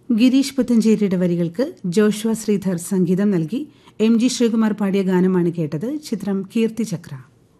ഗിരീഷ് പുത്തഞ്ചേരിയുടെ വരികൾക്ക് ജോഷ്വ ശ്രീധർ സംഗീതം നൽകി എം ജി ശ്രീകുമാർ പാടിയ ഗാനമാണ് കേട്ടത് ചിത്രം കീർത്തിചക്ര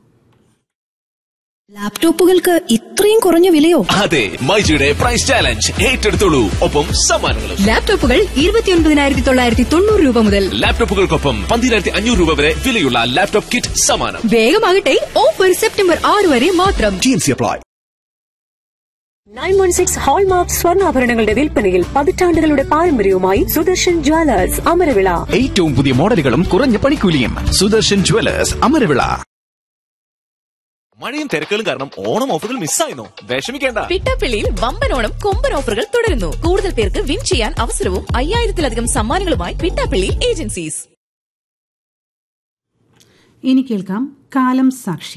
ലാപ്ടോപ്പുകൾക്ക് ഇത്രയും കുറഞ്ഞ വിലയോ അതെ മൈജിയുടെ പ്രൈസ് ചാലഞ്ച് ഏറ്റെടുത്തോളൂ ഒപ്പം സമ്മാനങ്ങളും ലാപ്ടോപ്പുകൾ ഇരുപത്തിയൊൻപതിനായിരത്തി തൊള്ളായിരത്തി തൊണ്ണൂറ് രൂപ മുതൽ ലാപ്ടോപ്പുകൾക്കൊപ്പം പന്തിരായിരത്തി അഞ്ഞൂറ് രൂപ വരെ വിലയുള്ള ലാപ്ടോപ്പ് കിറ്റ് സമ്മാനം വേഗമാകട്ടെ ഓഫർ സെപ്റ്റംബർ ആറ് വരെ മാത്രം ടീംസി apply nine one six hallmark സ്വർണ്ണാഭരണങ്ങളുടെ വിൽപ്പനയിൽ പതിറ്റാണ്ടുകളുടെ പാരമ്പര്യവുമായി സുദർശൻ ജ്വല്ലേഴ്സ് അമരവിള ഏറ്റവും പുതിയ മോഡലുകളും കുറഞ്ഞ പണിക്കൂലിയും സുദർശൻ ജുവലേഴ്സ് അമരവിള മഴയും തിരക്കുകളും കാരണം ഓണം ഓഫറുകൾ മിസ്സായിരുന്നു വിഷമിക്കേണ്ട പിട്ടാപ്പിള്ളിയിൽ വമ്പനോണം കൊമ്പൻ ഓഫറുകൾ തുടരുന്നു കൂടുതൽ പേർക്ക് വിൻ ചെയ്യാൻ അവസരവും അയ്യായിരത്തിലധികം സമ്മാനങ്ങളുമായി പിട്ടാപ്പിള്ളി ഏജൻസീസ് ഇനി കേൾക്കാം കാലം സാക്ഷി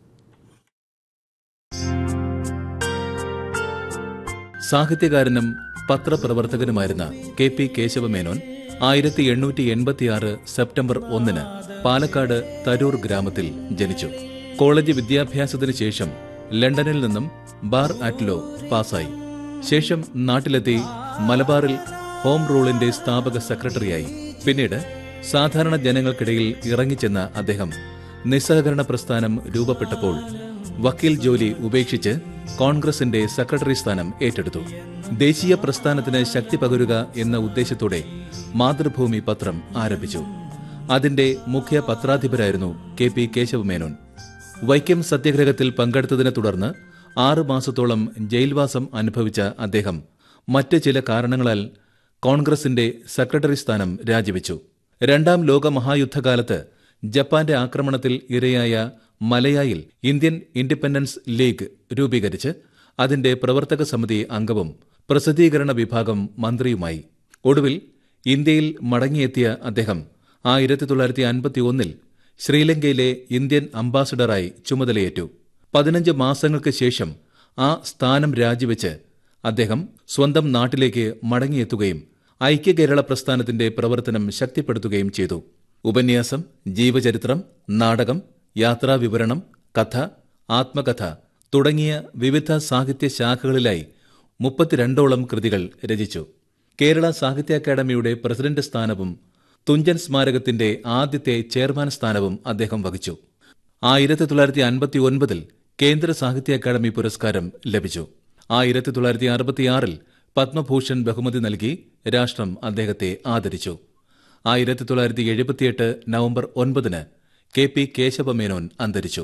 സാഹിത്യകാരനും പത്രപ്രവർത്തകനുമായിരുന്ന കെ പി കേശവമേനോൻ ആയിരത്തി എണ്ണൂറ്റി എൺപത്തിയാറ് സെപ്റ്റംബർ ഒന്നിന് പാലക്കാട് തരൂർ ഗ്രാമത്തിൽ ജനിച്ചു കോളേജ് വിദ്യാഭ്യാസത്തിന് ശേഷം ലണ്ടനിൽ നിന്നും ബാർ അറ്റ്ലോ പാസായി ശേഷം നാട്ടിലെത്തി മലബാറിൽ ഹോം റൂളിന്റെ സ്ഥാപക സെക്രട്ടറിയായി പിന്നീട് സാധാരണ ജനങ്ങൾക്കിടയിൽ ഇറങ്ങിച്ചെന്ന അദ്ദേഹം നിസ്സഹകരണ പ്രസ്ഥാനം രൂപപ്പെട്ടപ്പോൾ വക്കീൽ ജോലി ഉപേക്ഷിച്ച് കോൺഗ്രസിന്റെ സെക്രട്ടറി സ്ഥാനം ഏറ്റെടുത്തു ദേശീയ പ്രസ്ഥാനത്തിന് ശക്തി പകരുക എന്ന ഉദ്ദേശത്തോടെ മാതൃഭൂമി പത്രം ആരംഭിച്ചു അതിന്റെ മുഖ്യ പത്രാധിപരായിരുന്നു കെ പി കേശവമേനോൻ വൈക്കം സത്യാഗ്രഹത്തിൽ പങ്കെടുത്തതിനെ തുടർന്ന് ആറു മാസത്തോളം ജയിൽവാസം അനുഭവിച്ച അദ്ദേഹം മറ്റ് ചില കാരണങ്ങളാൽ കോൺഗ്രസിന്റെ സെക്രട്ടറി സ്ഥാനം രാജിവെച്ചു രണ്ടാം ലോക മഹായുദ്ധകാലത്ത് ജപ്പാന്റെ ആക്രമണത്തിൽ ഇരയായ മലയായിൽ ഇന്ത്യൻ ഇൻഡിപെൻഡൻസ് ലീഗ് രൂപീകരിച്ച് അതിന്റെ പ്രവർത്തക സമിതി അംഗവും പ്രസിദ്ധീകരണ വിഭാഗം മന്ത്രിയുമായി ഒടുവിൽ ഇന്ത്യയിൽ മടങ്ങിയെത്തിയ അദ്ദേഹം ആയിരത്തി തൊള്ളായിരത്തി അൻപത്തി ഒന്നിൽ ശ്രീലങ്കയിലെ ഇന്ത്യൻ അംബാസഡറായി ചുമതലയേറ്റു പതിനഞ്ച് മാസങ്ങൾക്ക് ശേഷം ആ സ്ഥാനം രാജിവെച്ച് അദ്ദേഹം സ്വന്തം നാട്ടിലേക്ക് മടങ്ങിയെത്തുകയും ഐക്യ കേരള പ്രസ്ഥാനത്തിന്റെ പ്രവർത്തനം ശക്തിപ്പെടുത്തുകയും ചെയ്തു ഉപന്യാസം ജീവചരിത്രം നാടകം യാത്രാവിവരണം കഥ ആത്മകഥ തുടങ്ങിയ വിവിധ സാഹിത്യ ശാഖകളിലായി മുപ്പത്തിരണ്ടോളം കൃതികൾ രചിച്ചു കേരള സാഹിത്യ അക്കാദമിയുടെ പ്രസിഡന്റ് സ്ഥാനവും തുഞ്ചൻ സ്മാരകത്തിന്റെ ആദ്യത്തെ ചെയർമാൻ സ്ഥാനവും അദ്ദേഹം വഹിച്ചു ആയിരത്തി തൊള്ളായിരത്തി അൻപത്തി ഒൻപതിൽ കേന്ദ്ര സാഹിത്യ അക്കാദമി പുരസ്കാരം ലഭിച്ചു ആയിരത്തി തൊള്ളായിരത്തി അറുപത്തിയാറിൽ പത്മഭൂഷൺ ബഹുമതി നൽകി രാഷ്ട്രം അദ്ദേഹത്തെ ആദരിച്ചു ആയിരത്തി തൊള്ളായിരത്തി എഴുപത്തിയെട്ട് നവംബർ ഒൻപതിന് കെ പി കേശവമേനോൻ അന്തരിച്ചു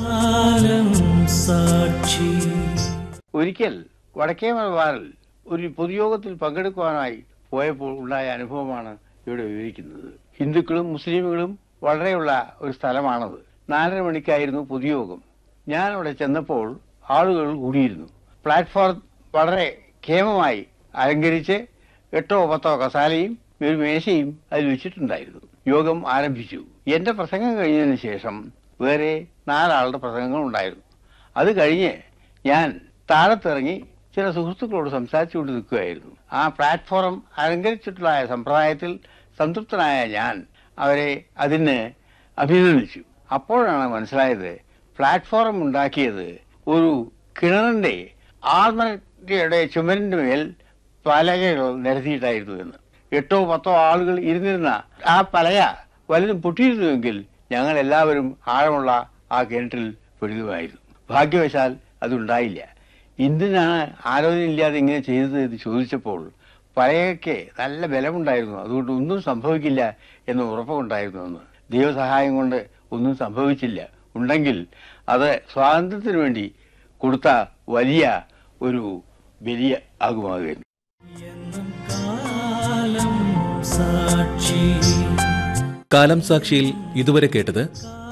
ഒരിക്കൽ വടക്കേ മലബാറിൽ ഒരു പൊതുയോഗത്തിൽ പങ്കെടുക്കുവാനായി പോയപ്പോൾ ഉണ്ടായ അനുഭവമാണ് ഇവിടെ വിവരിക്കുന്നത് ഹിന്ദുക്കളും മുസ്ലിമുകളും വളരെയുള്ള ഒരു സ്ഥലമാണത് നാലര മണിക്കായിരുന്നു പൊതുയോഗം ഞാൻ അവിടെ ചെന്നപ്പോൾ ആളുകൾ കൂടിയിരുന്നു പ്ലാറ്റ്ഫോം വളരെ ക്ഷേമമായി അലങ്കരിച്ച് എട്ടോ പത്തോ കസാലയും ഒരു മേശയും അതിൽ വെച്ചിട്ടുണ്ടായിരുന്നു യോഗം ആരംഭിച്ചു എന്റെ പ്രസംഗം കഴിഞ്ഞതിന് ശേഷം വേറെ നാലാളുടെ പ്രസംഗങ്ങൾ ഉണ്ടായിരുന്നു അത് കഴിഞ്ഞ് ഞാൻ താഴത്തിറങ്ങി ചില സുഹൃത്തുക്കളോട് സംസാരിച്ചുകൊണ്ട് നിൽക്കുകയായിരുന്നു ആ പ്ലാറ്റ്ഫോം അലങ്കരിച്ചിട്ടുള്ള സമ്പ്രദായത്തിൽ സംതൃപ്തനായ ഞാൻ അവരെ അതിന് അഭിനന്ദിച്ചു അപ്പോഴാണ് മനസ്സിലായത് പ്ലാറ്റ്ഫോം ഉണ്ടാക്കിയത് ഒരു കിണറിന്റെ ആർമയുടെ ചുമരിന്റെ മേൽ പലകകൾ നിരത്തിയിട്ടായിരുന്നു എന്ന് എട്ടോ പത്തോ ആളുകൾ ഇരുന്നിരുന്ന ആ പലക വലുതും പൊട്ടിയിരുന്നുവെങ്കിൽ ഞങ്ങൾ എല്ലാവരും ആഴമുള്ള ആ കിണറ്റിൽ പെടുകയായിരുന്നു ഭാഗ്യവശാൽ അതുണ്ടായില്ല എന്തിനാണ് ആലോചനയില്ലാതെ ഇങ്ങനെ ചെയ്തത് എന്ന് ചോദിച്ചപ്പോൾ പലയൊക്കെ നല്ല ബലമുണ്ടായിരുന്നു അതുകൊണ്ട് ഒന്നും സംഭവിക്കില്ല എന്ന് ഉറപ്പുണ്ടായിരുന്നു എന്ന് ദൈവസഹായം കൊണ്ട് ഒന്നും സംഭവിച്ചില്ല ഉണ്ടെങ്കിൽ അത് സ്വാതന്ത്ര്യത്തിന് വേണ്ടി കൊടുത്ത വലിയ ഒരു വലിയ ആകുമാകുമായിരുന്നു കാലം സാക്ഷിയിൽ ഇതുവരെ കേട്ടത്